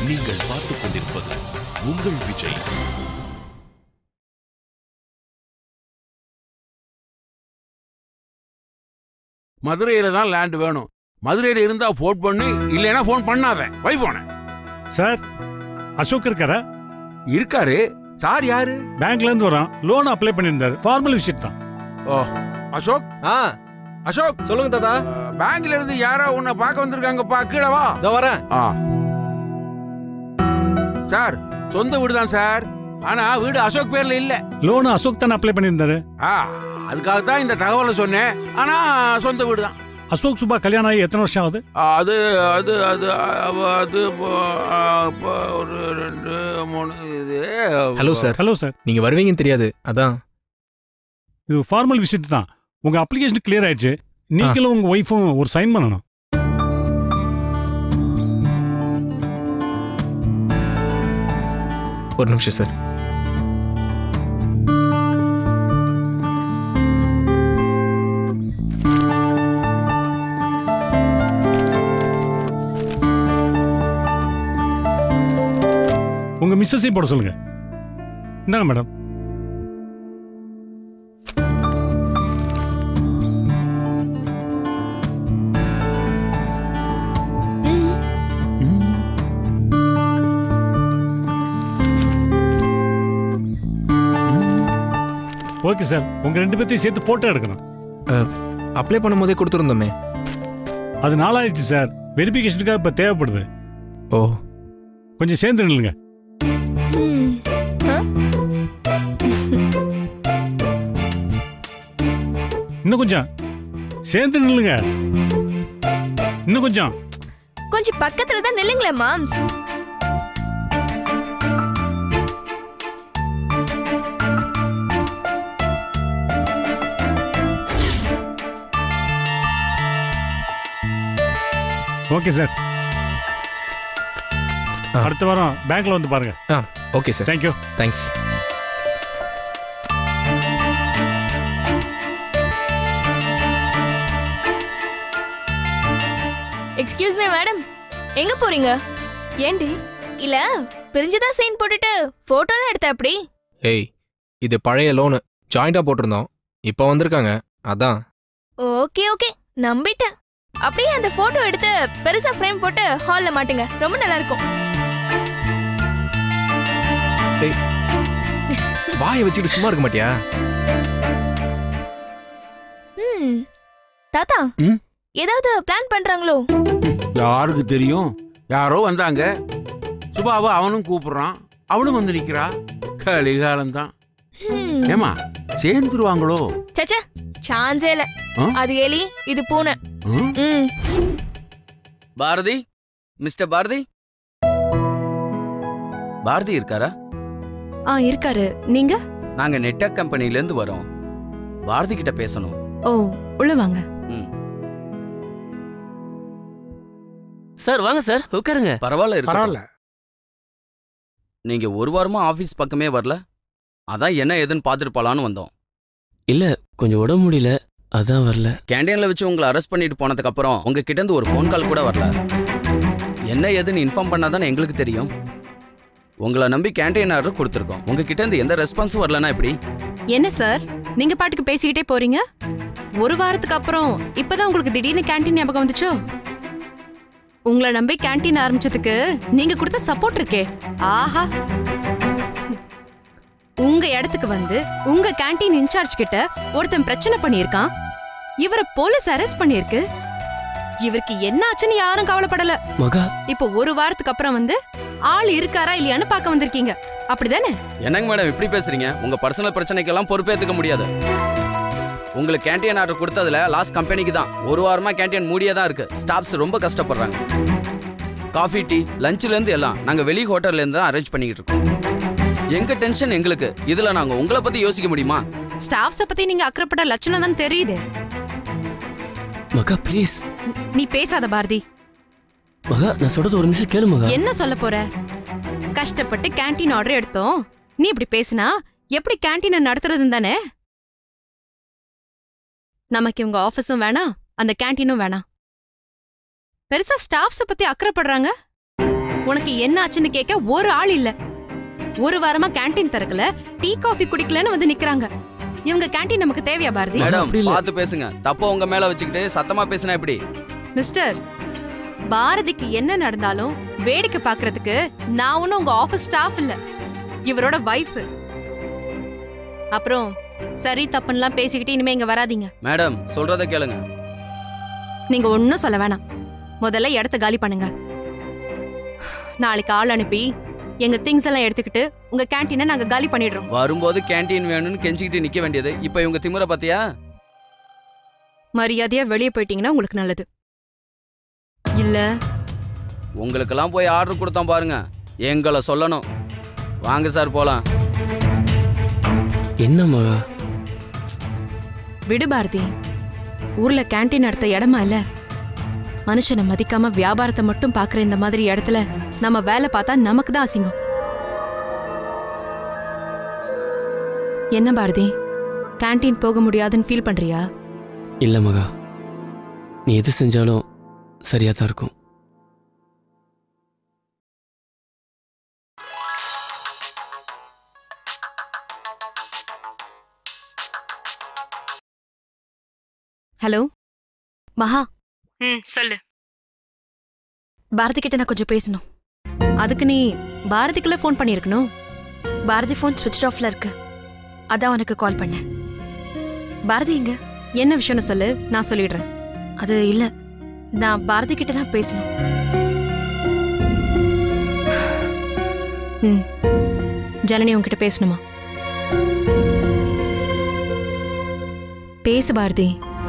நீங்கள் பார்த்துக் கொண்டிருப்பது உங்கள் விஜய் மதுரையில தான் லேண்ட் வேணும் மதுரையில இருந்தா ஃபோன் பண்ணு இல்லைன்னா ஃபோன் பண்ணாத வை போன சார் அசோக் இருக்காரா இருக்காரு சார் யாரு பேங்க்ல இருந்து வரோம் லோன் அப்ளை பண்ணியிருந்தாரு ஃபார்மல் விஷயம் தான் ஓ அசோக் ஆ அசோக் சொல்லுங்க தாத்தா அஹ், பேங்க்ல இருந்து யாரோ உன்னை பார்க்க வந்திருக்காங்கப்பா கீழே வா இதோ வரேன் ஆ சார் சொந்த வீடு தான் சார் ஆனா வீடு அசோக் பேர்ல இல்ல லோன் அசோக் தானே அப்ளை பண்ணியிருந்தாரு ஆ அதுக்காக தான் இந்த தகவலை சொன்னேன் ஆனா சொந்த வீடு தான் அசோக் சுபா கல்யாணம் ஆகி எத்தனை வருஷம் ஆகுது அது அது அது அவ- அது இப்போ, ஆ, இப்போ ஒரு ரெண்டு மூணு இது ஹலோ சார் ஹலோ சார் நீங்க வருவீங்கன்னு தெரியாது அதான் இது ஃபார்மல் விசிட் தான் உங்க அப்ளிகேஷன் கிளியர் ஆயிடுச்சு நீங்களும் உங்க ஒய்ஃபும் ஒரு சைன் பண்ணணும் ஒரு நிமிஷம் சார் உங்க மிஸ்ஸஸையும் போட சொல்லுங்க இந்தாங்க மேடம் ஓகே சார் உங்க ரெண்டு பேர்த்தையும் சேர்த்து போட்டோ எடுக்கணும் அப்ளை பண்ணும்போதே கொடுத்துருந்தோமே அது நாளாயிடுச்சு சார் வெரிஃபிகேஷனுக்காக இப்போ தேவைப்படுது ஓ கொஞ்சம் சேர்ந்து நில்லுங்க இன்னும் கொஞ்சம் சேர்ந்து நில்லுங்க இன்னும் கொஞ்சம் கொஞ்சம் பக்கத்துல தான் நில்லுங்களேன் மாம்ஸ் ஓகே சார் ஆ. அடுத்த வாரம் பேங்க்ல வந்து பாருங்க ஆ okay sir thank you thanks excuse me madam எங்க போறீங்க ஏண்டி இல்ல பிரிஞ்சுதான் சைன் போட்டுட்டு போட்டோலாம் எடுத்த அப்படி ஏய் இது பழைய லோனு ஜாயிண்டா போட்டிருந்தோம் இப்போ வந்திருக்காங்க அதான் ஓகே ஓகே நம்பிட்டேன் அப்படியே அந்த போட்டோ எடுத்து பெருசா ஃப்ரேம் போட்டு ஹால்ல மாட்டுங்க ரொம்ப நல்லா இருக்கும் வாயை வச்சுட்டு சும்மா இருக்க மாட்டியா ம் தாத்தா ம்? ஏதாவது பிளான் பண்றாங்களோ யாருக்கு தெரியும் யாரோ வந்தாங்க சுபாவை அவனும் கூப்பிடுறான் அவளும் வந்து நிக்கிறா கலிகாலம் தான் ம். ஏமா சேர்ந்துருவாங்களோ சச்ச சான்ஸே இல்ல ஆ? அது எலி இது பூனை ம்? ம் பாரதி மிஸ்டர் பாரதி பாரதி இருக்காரா ஆ இருக்காரு நீங்க நாங்க நெட்டக் கம்பெனில இருந்து வரோம் பாரதி கிட்ட பேசணும் ஓ உள்ள வாங்க சார் வாங்க சார் உட்காருங்க பரவாயில்ல இருக்கு நீங்க ஒரு வாரமா ஆபீஸ் பக்கமே வரல அதான் என்ன ஏதுன்னு பார்த்துட்டு போலான்னு வந்தோம் இல்ல கொஞ்சம் உடம்பு முடியல அதான் வரல கேண்டீன்ல வச்சு உங்களை அரெஸ்ட் பண்ணிட்டு போனதுக்கு அப்புறம் உங்க கிட்ட இருந்து ஒரு ஃபோன் கால் கூட வரல என்ன ஏதுன்னு இன்ஃபார்ம் பண்ணாதானே எங்களுக்கு தெரியும் உங்களை நம்பி கேண்டீன் ஆர்டர் கொடுத்துருக்கோம் உங்க கிட்ட இருந்து எந்த ரெஸ்பான்ஸும் வரலனா எப்படி என்ன சார் நீங்க பாட்டுக்கு பேசிக்கிட்டே போறீங்க ஒரு வாரத்துக்கு அப்புறம் இப்பதான் உங்களுக்கு திடீர்னு கேண்டீன் ஞாபகம் வந்துச்சோ உங்களை நம்பி கேண்டீன் ஆரம்பிச்சதுக்கு நீங்க கொடுத்த சப்போர்ட் இருக்கே ஆஹா உங்க இடத்துக்கு வந்து உங்க கேண்டீன் இன்சார்ஜ் கிட்ட ஒருத்தன் பிரச்சனை பண்ணியிருக்கான் இவரை போலீஸ் அரெஸ்ட் பண்ணிருக்கு இவருக்கு என்ன ஆச்சுன்னு யாரும் கவலைப்படல மகா இப்போ ஒரு வாரத்துக்கு அப்புறம் வந்து ஆள் இருக்காரா இல்லையான்னு பார்க்க வந்திருக்கீங்க அப்படிதானே என்னங்க மேடம் இப்படி பேசுறீங்க உங்க பர்சனல் பிரச்சனைக்கெல்லாம் பொறுப்பேற்றுக்க முடியாது உங்களுக்கு கேண்டீன் ஆர்டர் கொடுத்ததுல லாஸ்ட் கம்பெனிக்கு தான் ஒரு வாரமா கேண்டீன் மூடியே தான் இருக்கு ஸ்டாஃப்ஸ் ரொம்ப கஷ்டப்படுறாங்க காஃபி டீ லஞ்ச்ல இருந்து எல்லாம் நாங்க வெளி ஹோட்டல்ல இருந்து தான் அரேஞ்ச் பண்ணிக்கிட்டு இருக்கோம் எங்க டென்ஷன் எங்களுக்கு இதுல நாங்க உங்களை பத்தி யோசிக்க முடியுமா ஸ்டாஃப்ஸ பத்தி நீங்க அக்கறைப்பட லட்சணம் தான் தெரியுது மகா ப்ளீஸ் நீ பேசாத பாரதி மகா நான் சொல்றது ஒரு நிமிஷம் கேளு மகா என்ன சொல்ல போற கஷ்டப்பட்டு கேண்டீன் ஆர்டர் எடுத்தோம் நீ இப்படி பேசினா எப்படி கேண்டீனை நடத்துறதுன்னு தானே நமக்கு இவங்க ஆபீஸும் வேணாம் அந்த கேண்டீனும் வேணாம் பெருசா ஸ்டாஃப்ஸ பத்தி அக்கறைப்படுறாங்க உனக்கு என்ன ஆச்சுன்னு கேட்க ஒரு ஆள் இல்ல ஒரு வாரமா கேண்டீன் திறக்கல டீ காஃபி குடிக்கலன்னு வந்து நிக்கறாங்க இவங்க கேண்டீன் நமக்கு தேவையா பாரதி மேடம் அப்படி இல்ல. பார்த்து பேசுங்க தப்ப உங்க மேல வச்சுக்கிட்டு சத்தமா பேசினா எப்படி மிஸ்டர் பாரதிக்கு என்ன நடந்தாலும் வேடிக்கை பார்க்கிறதுக்கு நான் ஒன்னும் உங்க ஆபீஸ் ஸ்டாஃப் இல்ல இவரோட வைஃப் அப்புறம் சரி தப்புன்னுலாம் பேசிக்கிட்டு இனிமே இங்க வராதீங்க மேடம் சொல்றத கேளுங்க நீங்க ஒன்னும் சொல்ல வேணாம் முதல்ல இடத்த காலி பண்ணுங்க நாளைக்கு ஆள் அனுப்பி எங்க திங்ஸ் எல்லாம் எடுத்துக்கிட்டு உங்க கேண்டீனை நாங்க காலி பண்ணிடுறோம் வரும்போது கேண்டீன் வேணும்னு கெஞ்சிக்கிட்டு நிக்க வேண்டியது இப்ப இவங்க திமிர பாத்தியா மரியாதையா வெளியே போயிட்டீங்கன்னா உங்களுக்கு நல்லது இல்ல உங்களுக்கெல்லாம் போய் ஆர்டர் கொடுத்தோம் பாருங்க எங்களை சொல்லணும் வாங்க சார் போலாம் என்ன மகா விடு பாரதி ஊர்ல கேண்டீன் நடத்த இடமா இல்ல மனுஷனை மதிக்காம வியாபாரத்தை மட்டும் பாக்குற இந்த மாதிரி இடத்துல நம்ம வேலை பார்த்தா நமக்கு தான் அசிங்கம் என்ன பாரதி கேண்டீன் போக முடியாதுன்னு ஃபீல் பண்றியா இல்ல மகா நீ எது செஞ்சாலும் சரியா தான் இருக்கும் ஹலோ மகா ம் சொல்லு பாரதி கிட்ட நான் கொஞ்சம் பேசணும் அதுக்கு நீ பாரதிக்குள்ள ஃபோன் பண்ணியிருக்கணும் பாரதி ஃபோன் ஸ்விட்ச் ஆஃப்ல இருக்கு அதான் உனக்கு கால் பண்ணேன் பாரதி எங்க என்ன விஷயம்னு சொல்லு நான் சொல்லிடுறேன் அது இல்ல நான் பாரதி கிட்ட தான் பேசணும் ம் ஜனனி உன்கிட்ட பேசணுமா பேசு பாரதி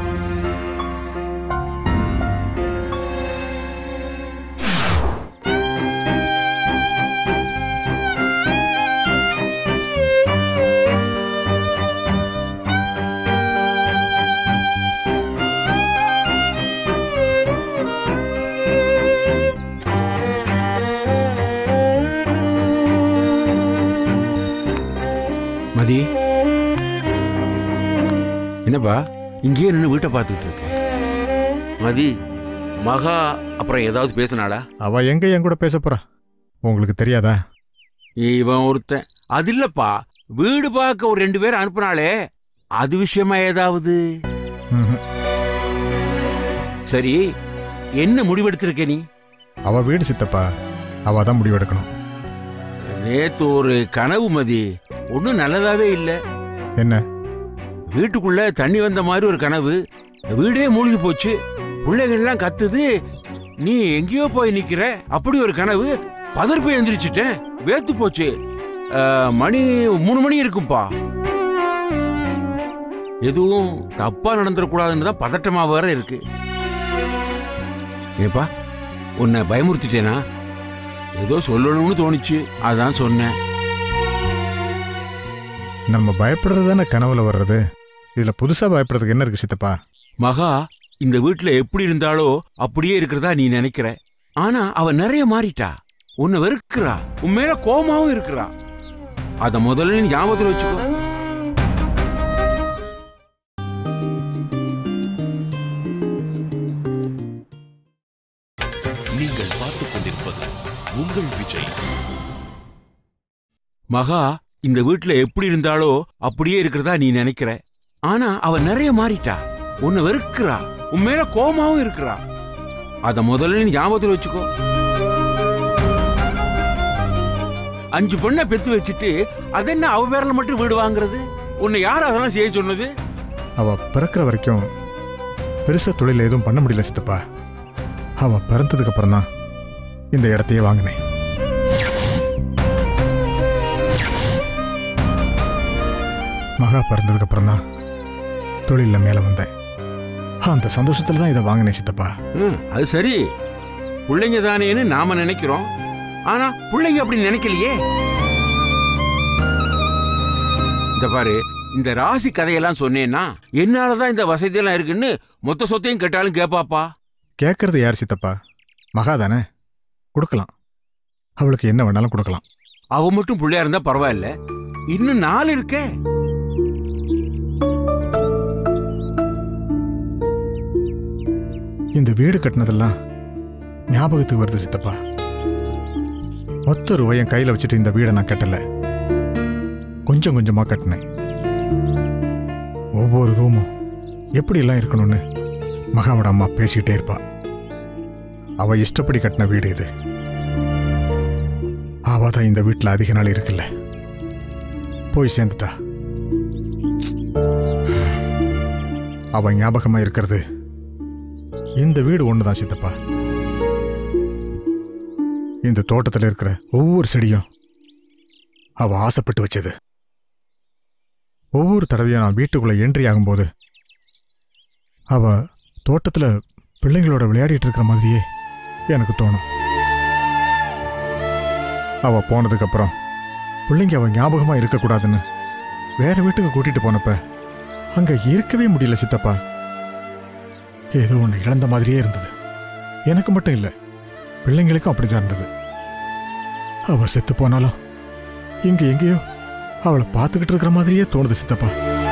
மதி என்னப்பா இங்கேயே நின்று வீட்டை பார்த்துக்கிட்டு இருக்க மதி மகா அப்புறம் ஏதாவது பேசினாளா அவ எங்க என் கூட பேச போறா உங்களுக்கு தெரியாதா இவன் ஒருத்தன் அது இல்லப்பா வீடு பார்க்க ஒரு ரெண்டு பேர் அனுப்புனாளே அது விஷயமா ஏதாவது ம்ஹும். சரி என்ன முடிவெடுத்திருக்க நீ அவ வீடு சித்தப்பா அவ தான் முடிவெடுக்கணும் நேத்து ஒரு கனவு மதி ஒன்றும் நல்லதாவே இல்லை என்ன வீட்டுக்குள்ள தண்ணி வந்த மாதிரி ஒரு கனவு வீடே மூழ்கி போச்சு பிள்ளைகள்லாம் கத்துது நீ எங்கேயோ போய் நிக்கிற அப்படி ஒரு கனவு பதர் போய் எந்திரிச்சிட்டேன் வேத்து போச்சு அஹ், மணி மூணு மணி இருக்கும்பா எதுவும் தப்பா நடந்துடக்கூடாதுன்னு தான் பதட்டமா வேற இருக்கு ஏப்பா உன்னை பயமுறுத்திட்டேனா ஏதோ சொல்லணும்னு தோணுச்சு அதான் சொன்னேன் நம்ம பயப்படுறது தானே கனவுல வர்றது இதுல புதுசா பயப்படுறதுக்கு என்ன இருக்கு சித்தப்பா மகா இந்த வீட்ல எப்படி இருந்தாலோ அப்படியே இருக்கிறதா நீ நினைக்கிற ஆனா அவ நிறைய மாறிட்டா உன்னை வெறுக்கிறா உன் மேல கோமாவும் இருக்கிறா அத முதல்ல நீ ஞாபகத்துல வச்சுக்கோ நீங்கள் பார்த்துக் கொண்டிருப்பது உங்கள் விஜய் மகா இந்த வீட்ல எப்படி இருந்தாலோ அப்படியே இருக்கிறதா நீ நினைக்கிற ஆனா அவ நிறைய மாறிட்டா உன்னை வெறுக்கிறா உன் மேல கோமாவும் இருக்கிறா அத முதல்ல நீ ஞாபகத்துல வச்சுக்கோ அஞ்சு பொண்ணை பெத்து வச்சுட்டு அதென்ன அவ பேர்ல மட்டும் வீடு வாங்குறது உன்னை யார் அதெல்லாம் செய்ய சொன்னது அவ பிறக்கிற வரைக்கும் பெருசா தொழில் எதுவும் பண்ண முடியல சித்தப்பா அவ பிறந்ததுக்கு அப்புறம் தான் இந்த இடத்தையே வாங்கினேன் மகா பிறந்ததுக்கு அப்புறம் தான் தொழில மேல வந்தேன் அந்த சந்தோஷத்துல தான் இதை வாங்கினேன் சித்தப்பா ம், அது சரி பிள்ளைங்க தானேன்னு நாம நினைக்கிறோம் ஆனா பிள்ளைங்க அப்படி நினைக்கலையே இந்த பாரு இந்த ராசி கதையெல்லாம் சொன்னேன்னா என்னாலதான் இந்த வசதியெல்லாம் இருக்குன்னு மொத்த சொத்தையும் கேட்டாலும் கேப்பாப்பா கேட்கறது யார் சித்தப்பா மகா தானே கொடுக்கலாம் அவளுக்கு என்ன வேணாலும் கொடுக்கலாம் அவ மட்டும் பிள்ளையா இருந்தா பரவாயில்ல இன்னும் நாலு இருக்கே இந்த வீடு கட்டினதெல்லாம் ஞாபகத்துக்கு வருது சித்தப்பா மொத்த ரூபாய் என் கையில் வச்சுட்டு இந்த வீடை நான் கட்டல கொஞ்சம் கொஞ்சமாக கட்டினேன் ஒவ்வொரு ரூமும் எப்படியெல்லாம் இருக்கணும்னு மகாவோட அம்மா பேசிக்கிட்டே இருப்பா அவ இஷ்டப்படி கட்டின வீடு இது அவ தான் இந்த வீட்டில் அதிக நாள் இருக்குல்ல போய் சேர்ந்துட்டா அவ ஞாபகமா இருக்கிறது இந்த வீடு ஒண்ணுதான் சித்தப்பா இந்த தோட்டத்தில் இருக்கிற ஒவ்வொரு செடியும் அவ ஆசைப்பட்டு வச்சது ஒவ்வொரு தடவையும் நான் வீட்டுக்குள்ள என்ட்ரி ஆகும்போது அவ தோட்டத்தில் பிள்ளைங்களோட விளையாடிட்டு இருக்கிற மாதிரியே எனக்கு தோணும் அவ போனதுக்கு அப்புறம் பிள்ளைங்க அவ ஞாபகமா இருக்கக்கூடாதுன்னு வேற வீட்டுக்கு கூட்டிட்டு போனப்ப அங்க இருக்கவே முடியல சித்தப்பா ஏதோ ஒன்று இழந்த மாதிரியே இருந்தது எனக்கு மட்டும் இல்லை பிள்ளைங்களுக்கும் அப்படிதான் இருந்தது அவ செத்து போனாலும் இங்க எங்கேயோ அவளை பார்த்துக்கிட்டு இருக்கிற மாதிரியே தோணுது சித்தப்பா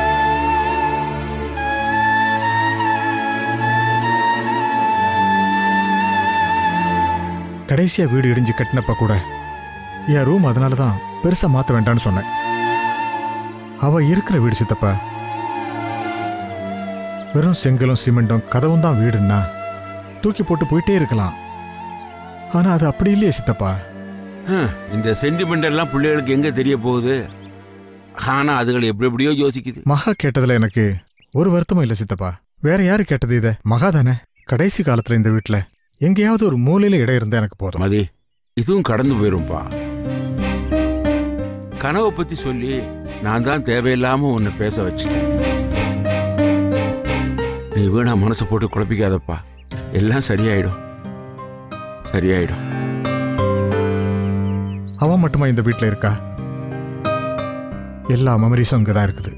கடைசியா வீடு இடிஞ்சு கட்டினப்ப கூட என் ரூம் அதனால தான் பெருசா மாத்த வேண்டாம்னு சொன்னேன் அவ இருக்கிற வீடு சித்தப்பா வெறும் செங்கலும் சிமெண்ட்டும் கதவும் தான் வீடுன்னா தூக்கி போட்டு போயிட்டே இருக்கலாம் ஆனா அது அப்படி இல்லையே சித்தப்பா ஹம், இந்த சென்டிமெண்ட் எல்லாம் பிள்ளைகளுக்கு எங்க தெரிய போகுது ஆனா அதுகள் எப்படி எப்படியோ யோசிக்குது மகா கேட்டதுல எனக்கு ஒரு வருத்தமும் இல்லை சித்தப்பா வேற யாரு கேட்டது இத மகா தானே கடைசி காலத்துல இந்த வீட்ல எங்கேயாவது ஒரு மூலையில இடம் இருந்தா எனக்கு போதும் மதி இதுவும் கடந்து போயிரும்பா கனவை பத்தி சொல்லி நான் தான் தேவையில்லாம உன்னை பேச வச்சுட்டேன் நீ வீணா மனசை போட்டு குழப்பிக்காதப்பா எல்லாம் சரியாயிடும் சரியாயிடும் அவன் மட்டுமா இந்த வீட்ல இருக்கா எல்லா மெமரிஸும் இங்க தான் இருக்குது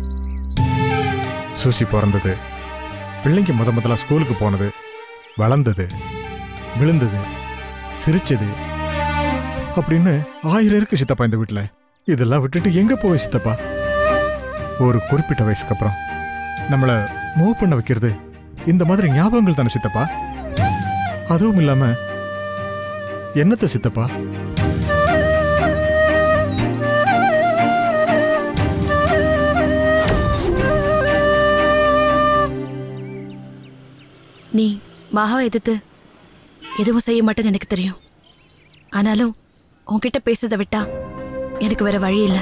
சூசி பிறந்தது பிள்ளைங்க முத முதல்ல ஸ்கூலுக்கு போனது வளர்ந்தது விழுந்தது சிரிச்சது அப்படின்னு ஆயிரம் இருக்கு சித்தப்பா இந்த வீட்ல இதெல்லாம் விட்டுட்டு எங்க போய் சித்தப்பா ஒரு குறிப்பிட்ட வயசுக்கு அப்புறம் நம்மள மூவ் பண்ண வைக்கிறது இந்த மாதிரி ஞாபகங்கள் தானே சித்தப்பா அதுவும் இல்லாம என்னத்த சித்தப்பா நீ மகாவை எதிர்த்து எதுவும் செய்ய மாட்டேன்னு எனக்கு தெரியும் ஆனாலும் உன்கிட்ட பேசுறதை விட்டா எனக்கு வேற வழி இல்லை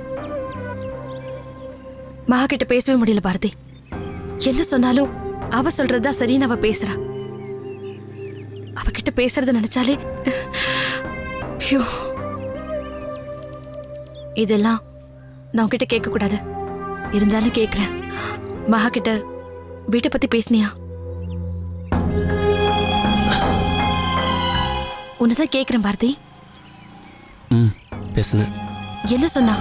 மகா கிட்ட பேசவே முடியல பாரதி என்ன சொன்னாலும் அவ சொல்றதுதான் சரின்னு அவ பேசுறா அவகிட்ட பேசுறத நினைச்சாலே ஐயோ இதெல்லாம் நான் உன்கிட்ட கேட்க கூடாது இருந்தாலும் கேக்குறேன் மகா கிட்ட வீட்டை பத்தி பேசுனியா உன்னதான் கேக்குறேன் பாரதி ம் பேசுனேன் என்ன சொன்னா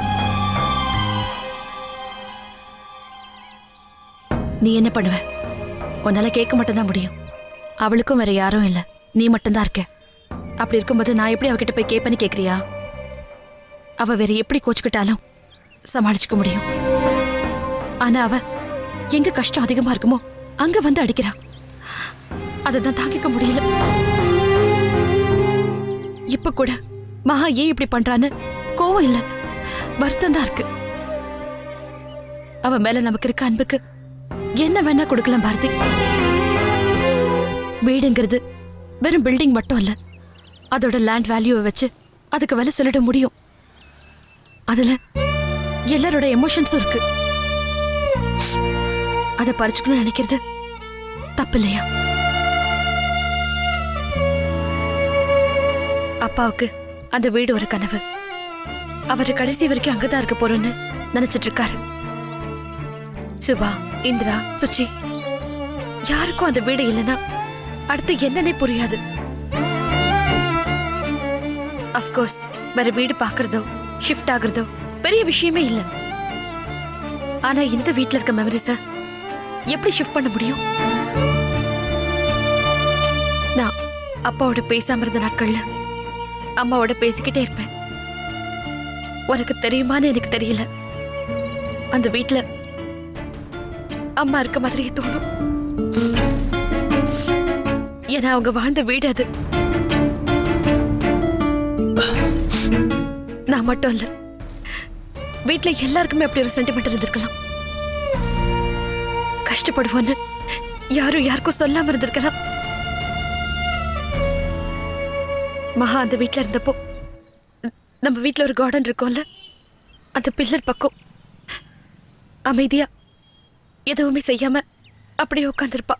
நீ என்ன பண்ணுவ உன்னால கேட்க மட்டும்தான் முடியும் அவளுக்கும் வேற யாரும் இல்ல நீ மட்டும்தான் இருக்க அப்படி இருக்கும்போது நான் எப்படி அவகிட்ட போய் கேட்பேன்னு கேக்குறியா அவ வேற எப்படி கோச்சுக்கிட்டாலும் சமாளிச்சுக்க முடியும் ஆனா அவ எங்க கஷ்டம் அதிகமா இருக்குமோ அங்க வந்து அடிக்கிறா தான் தாங்கிக்க முடியல இப்ப கூட மகா ஏன் இப்படி பண்றான்னு கோவம் இல்ல வருத்தம் தான் இருக்கு அவ மேல நமக்கு இருக்க அன்புக்கு என்ன வேணா கொடுக்கலாம் பாரதி வீடுங்கிறது வெறும் பில்டிங் மட்டும் இல்ல அதோட லேண்ட் வேல்யூவை வச்சு அதுக்கு விலை சொல்லிட முடியும் அதுல எல்லாரோட எமோஷன்ஸும் இருக்கு அதை பறிச்சுக்கணும்னு நினைக்கிறது தப்பு இல்லையா அப்பாவுக்கு அந்த வீடு ஒரு கனவு அவர் கடைசி வரைக்கும் அங்கதான் இருக்க போறோன்னு நினைச்சிட்டு இருக்காரு சுபா இந்திரா சுச்சி யாருக்கும் அந்த வீடு இல்லைன்னா அடுத்து என்னன்னே புரியாது அஃப்கோர்ஸ் வேற வீடு பாக்குறதோ ஷிஃப்ட் ஆகுறதோ பெரிய விஷயமே இல்ல ஆனா இந்த வீட்ல இருக்க மெமரிஸ எப்படி ஷிஃப்ட் பண்ண முடியும் நான் அப்பாவோட பேசாம இருந்த நாட்கள்ல அம்மாவோட பேசிக்கிட்டே இருப்பேன் உனக்கு தெரியுமான்னு எனக்கு தெரியல அந்த வீட்ல அம்மா இருக்க மாதிரியே தோணும் ஏன்னா அவங்க வாழ்ந்த வீடு அது நான் மட்டும் இல்ல வீட்ல எல்லாருக்குமே அப்படி ஒரு சென்டிமெண்ட் இருந்திருக்கலாம் கஷ்டப்படுவோன்னு யாரும் யாருக்கும் சொல்லாம இருந்திருக்கலாம் மகா அந்த வீட்ல இருந்தப்போ நம்ம வீட்ல ஒரு கார்டன் இருக்கும்ல அந்த பில்லர் பக்கம் அமைதியா எதுவுமே செய்யாம அப்படியே உட்காந்துருப்பா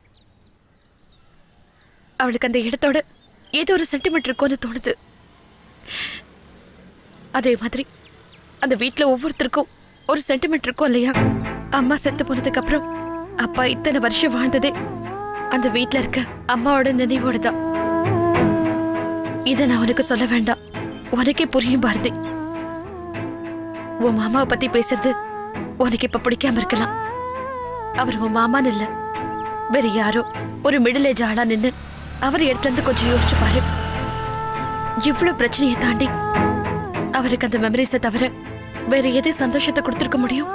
அவளுக்கு அந்த இடத்தோட ஏதோ ஒரு சென்டிமெண்ட் இருக்கும்னு தோணுது அதே மாதிரி அந்த வீட்ல ஒவ்வொருத்தருக்கும் ஒரு சென்டிமெண்ட் இருக்கும் இல்லையா அம்மா செத்து போனதுக்கு அப்புறம் அப்பா இத்தனை வருஷம் வாழ்ந்ததே அந்த வீட்ல இருக்க அம்மாவோட நினைவோட தான் இதை நான் உனக்கு சொல்ல வேண்டாம் உனக்கே புரியும் பாரதி உன் மாமாவை பத்தி பேசுறது உனக்கு இப்ப பிடிக்காம இருக்கலாம் அவர் உன் மாமான்னு இல்ல வேற யாரோ ஒரு மிடில் ஏஜ் ஆளா நின்னு அவர் இடத்துல இருந்து கொஞ்சம் யோசிச்சு பாரு இவ்வளவு பிரச்சனையை தாண்டி அவருக்கு அந்த மெமரிஸை தவிர வேற எது சந்தோஷத்தை கொடுத்திருக்க முடியும்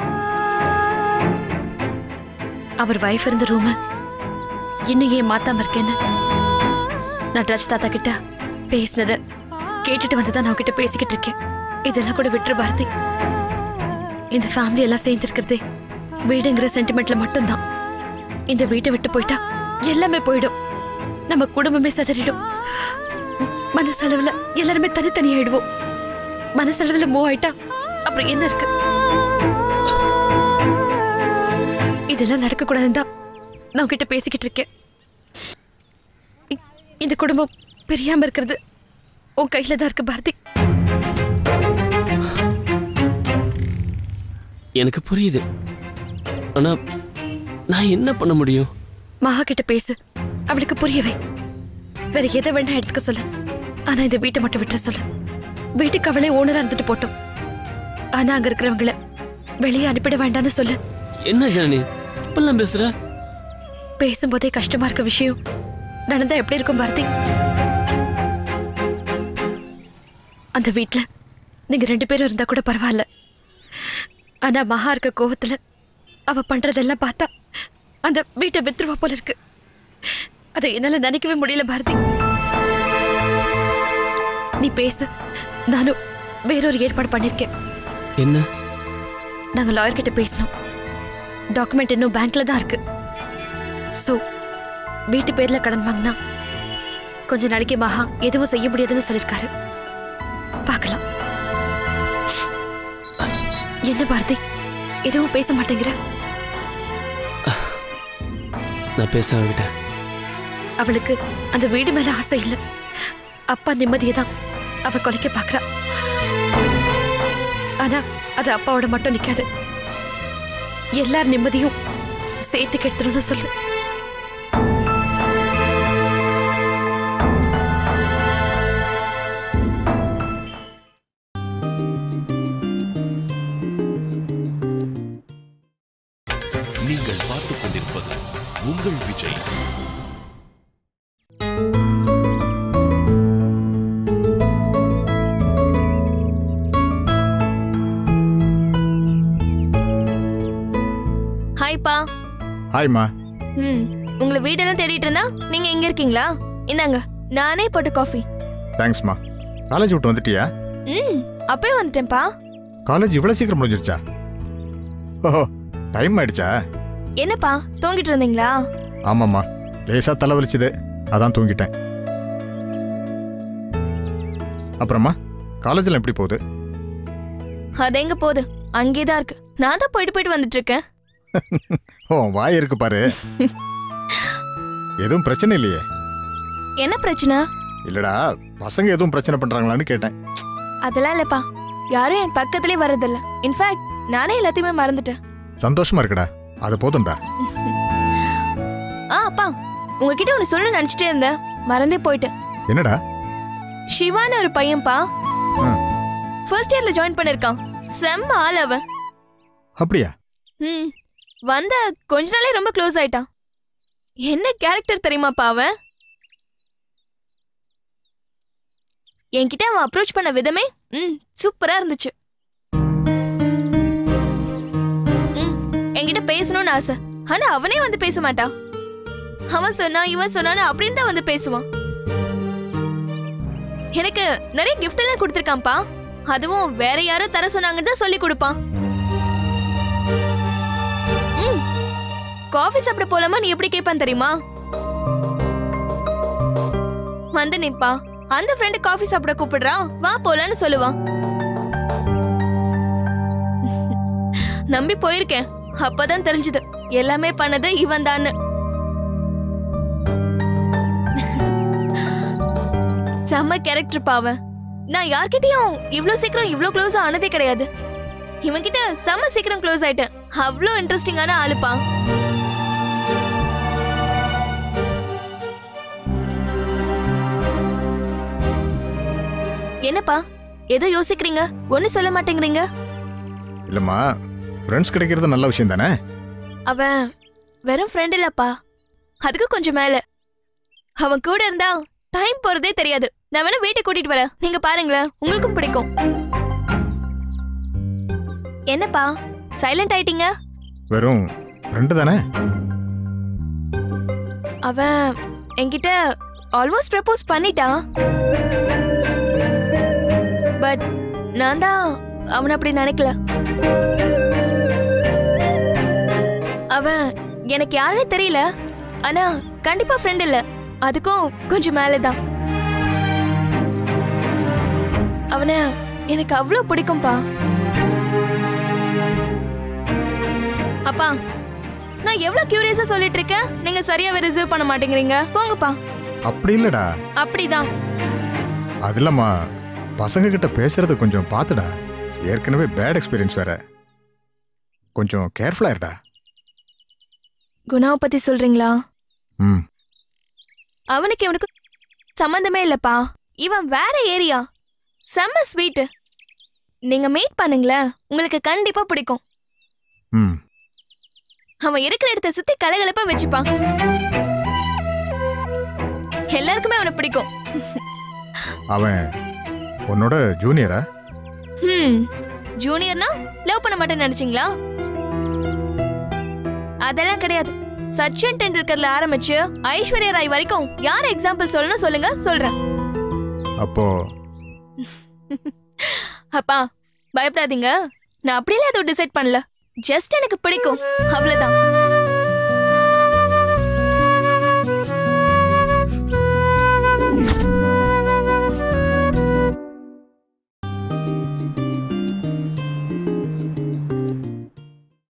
அவர் வைஃப் இருந்த ரூம இன்னும் ஏன் மாத்தாம இருக்கேன்னு நான் ரஜ் தாத்தா கிட்ட பேசினத கேட்டுட்டு வந்து தான் நான் கிட்ட பேசிக்கிட்டு இருக்கேன் இதெல்லாம் கூட விட்டுரு பாரதி இந்த ஃபேமிலி எல்லாம் சேர்ந்து இருக்கிறதே வீடுங்கிற சென்டிமெண்ட்ல மட்டும்தான் இந்த வீட்டை விட்டு போயிட்டா எல்லாமே போயிடும் நம்ம குடும்பமே சிதறிடும் மனசளவுல எல்லாருமே தனித்தனி ஆயிடுவோம் மனசளவுல மூவ் ஆயிட்டா அப்புறம் என்ன இருக்கு இதெல்லாம் நடக்க கூடாதுன்னு தான் நான் உன்கிட்ட பேசிக்கிட்டு இருக்கேன் இ- இந்த குடும்பம் பிரியாம இருக்கிறது உன் கையில தான் இருக்கு பாரதி எனக்கு புரியுது ஆனா நான் என்ன பண்ண முடியும் மகா கிட்ட பேசு அவளுக்கு புரியவே வேற எதை வேணா எடுத்துக்க சொல்லு ஆனா இந்த வீட்டை மட்டும் விட்டுற சொல்லு வீட்டுக்கு அவளே ஓனரா இருந்துட்டு போட்டோம் ஆனா அங்க இருக்கிறவங்கள வெளியே அனுப்பிட வேண்டாம்னு சொல்லு என்ன ஜனனி இப்பெல்லாம் பேசுற பேசும்போதே கஷ்டமா இருக்க விஷயம் நடந்தா எப்படி இருக்கும் பாரதி அந்த வீட்ல நீங்க ரெண்டு பேரும் இருந்தா கூட பரவாயில்ல ஆனா மகா இருக்க கோவத்துல அவ பண்றதெல்லாம் பார்த்தா அந்த வீட்டை வித்துருவா போல இருக்கு அதை என்னால நினைக்கவே முடியல பாரதி நீ பேசு நானும் வேறொரு ஏற்பாடு பண்ணிருக்கேன் என்ன நாங்க லாயர் கிட்ட பேசணும் டாக்குமெண்ட் இன்னும் பேங்க்ல தான் இருக்கு சோ வீட்டு பேர்ல கடன் வாங்கினா கொஞ்ச நாளைக்கு மகா எதுவும் செய்ய முடியாதுன்னு சொல்லிருக்காரு பார்க்கலாம் என்ன பாரதி எதுவும் பேச மாட்டேங்கிற நான் பேச அவகிட்ட அவளுக்கு அந்த வீடு மேல ஆசை இல்ல அப்பா நிம்மதியை தான் அவ கொலைக்க பாக்குறா ஆனா அது அப்பாவோட மட்டும் நிக்காது எல்லார் நிம்மதியும் சேர்த்து கெடுத்துருன்னு சொல்லு நீங்கள் பார்த்துக் கொண்டிருப்பது உங்கள் விஜய் ஹாய்ப்பா ஹாய்மா ம் உங்களை வீடெல்லாம் தேடிட்டு இருந்தா நீங்க எங்க இருக்கீங்களா இந்தாங்க நானே போட்ட காஃபி தேங்க்ஸ்மா காலேஜ் விட்டு வந்துட்டியா ம் அப்பவே வந்துட்டேன்ப்பா காலேஜ் இவ்வளோ சீக்கிரம் முடிஞ்சிருச்சா ஓஹோ டைம் ஆயிடுச்சா என்னப்பா தூங்கிட்டு இருந்தீங்களா ஆமாம்மா லேசா தலை வலிச்சுது அதான் தூங்கிட்டேன் அப்புறமா காலேஜில் எப்படி போகுது அது எங்க போகுது அங்கே தான் இருக்கு நான் தான் போயிட்டு போயிட்டு வந்துட்டு இருக்கேன் ஓ வாய் இருக்கு பாரு எதுவும் பிரச்சனை இல்லையே என்ன பிரச்சனை இல்லடா பசங்க எதுவும் பிரச்சனை பண்றாங்களான்னு கேட்டேன் அதெல்லாம் இல்லப்பா யாரும் என் பக்கத்துலயே வர்றதில்ல இன்ஃபேக்ட் நானே எல்லாத்தையுமே மறந்துட்டேன் சந்தோஷமா இருக்குடா அது போதும்டா ஆ அப்பா உங்ககிட்ட ஒன்று சொல்ல நினைச்சிட்டே இருந்தேன் மறந்தே போயிட்டேன் என்னடா சிவான்னு ஒரு பையன்பா ஆ. ஃபர்ஸ்ட் இயர்ல ஜாயின் பண்ணிருக்கான் செம்ம ஆள் அவன் அப்படியா ம் வந்த கொஞ்ச நாளே ரொம்ப க்ளோஸ் ஆயிட்டான் என்ன கேரக்டர் தெரியுமாப்பா அவன் என்கிட்ட அவன் அப்ரோச் பண்ண விதமே ம் சூப்பரா இருந்துச்சு ம் என்கிட்ட பேசணும்னு ஆசை ஆனா அவனே வந்து பேச மாட்டான் அவன் சொன்னா இவன் சொன்னான்னு அப்படின்னு தான் வந்து பேசுவான் எனக்கு நிறைய கிஃப்ட் எல்லாம் கொடுத்துருக்கான்ப்பா அதுவும் வேற யாரோ தர சொன்னாங்கன்னு தான் சொல்லி கொடுப்பான் ம். காஃபி சாப்பிட போலாமா நீ எப்படி கேட்பான் தெரியுமா வந்து நிப்பா அந்த ஃப்ரெண்டு காஃபி சாப்பிட கூப்பிடுறா வா போலான்னு சொல்லுவான் நம்பி போயிருக்கேன் அப்பதான் தெரிஞ்சது எல்லாமே பண்ணது இவன் தான்னு செம்ம கேரக்டர் பாவன் நான் யார்கிட்டயும் இவ்ளோ சீக்கிரம் இவ்ளோ க்ளோஸ் ஆனதே கிடையாது இவன்கிட்ட செம்ம சீக்கிரம் க்ளோஸ் ஆயிட்டேன் அவ்வளோ இன்ட்ரெஸ்டிங்கான ஆளுப்பா என்னப்பா ஏதோ யோசிக்கிறீங்க ஒன்னும் சொல்ல மாட்டேங்கிறீங்க இல்லைம்மா ஃப்ரெண்ட்ஸ் கிடைக்கிறது நல்ல விஷயம் தானே அவன் வெறும் ஃப்ரெண்ட் இல்லப்பா அதுக்கு கொஞ்சம் மேல அவன் கூட இருந்தா டைம் போறதே தெரியாது நான் வேணா வீட்டை கூட்டிட்டு வரேன் நீங்க பாருங்களேன் உங்களுக்கும் பிடிக்கும் என்னப்பா சைலண்ட் ஆயிட்டீங்க வெறும் ஃப்ரெண்டு தானே அவன் என்கிட்ட ஆல்மோஸ்ட் ப்ரப்போஸ் பண்ணிட்டான் பட் நான் தான் அவனை அப்படி நினைக்கல அவன் எனக்கு யாருன்னே தெரியல ஆனா கண்டிப்பா ஃப்ரெண்ட் இல்ல அதுக்கும் கொஞ்சம் மேலதான் அவனை எனக்கு அவ்வளோ பிடிக்கும்பா அப்பா நான் எவ்வளவு கியூரியஸா சொல்லிட்டு இருக்கேன் நீங்க சரியாவே ரிசீவ் பண்ண மாட்டேங்கிறீங்க போங்கப்பா அப்படி இல்லடா அப்படிதான் அது இல்லம்மா பசங்க கிட்ட பேசுறது கொஞ்சம் பார்த்துடா ஏற்கனவே பேட் எக்ஸ்பீரியன்ஸ் வேற கொஞ்சம் கேர்ஃபுல்லா இருடா குணாவை பத்தி சொல்றீங்களா ம் அவனுக்கு இவனுக்கு சம்பந்தமே இல்லப்பா இவன் வேற ஏரியா செம்ம ஸ்வீட் நீங்க மீட் பண்ணுங்களேன் உங்களுக்கு கண்டிப்பா பிடிக்கும் ம் அவன் இருக்கிற இடத்த சுத்தி கலகலப்பா வச்சுப்பான் எல்லாருக்குமே அவனை பிடிக்கும் அவன் உன்னோட ஜூனியரா ஹம் ஜூனியர்னா லவ் பண்ண மாட்டேன்னு நினைச்சீங்களா அதெல்லாம் கிடையாது சச்சின் டெண்டுல்கர்ல ஆரம்பிச்சு ஐஸ்வர்யா ராய் வரைக்கும் யார் எக்ஸாம்பிள் சொல்லணும் சொல்லுங்க சொல்றேன் அப்போ அப்பா பயப்படாதீங்க நான் அப்படியெல்லாம் எதுவும் டிசைட் பண்ணல ஜஸ்ட் எனக்கு பிடிக்கும் அவ்வளவுதான்